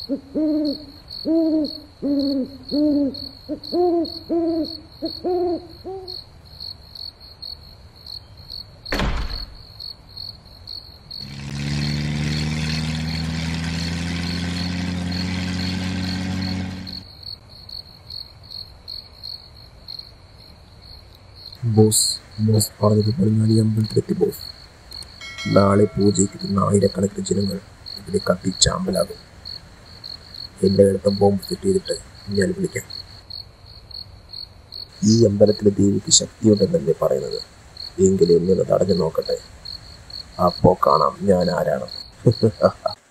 boss boss പറഞ്ഞത് പതിനാല് അമ്പലത്തിലെത്തി boss നാളെ പൂജയ്ക്ക് എത്തുന്ന ആയിരക്കണക്കിന് ജനങ്ങൾ ഇവിടെ കത്തിച്ചാമ്പലാകും എൻ്റെ അടുത്ത ബോംബ് സെറ്റ് ചെയ്തിട്ട് ഞാൻ വിളിക്കാം ഈ അമ്പലത്തിലെ ദേവിക്ക് ശക്തിയുണ്ടെന്നല്ലേ പറയുന്നത് എങ്കിലും എന്നെ ഒന്ന് തടഞ്ഞു നോക്കട്ടെ അപ്പോൾ കാണാം ഞാൻ ആരാണ്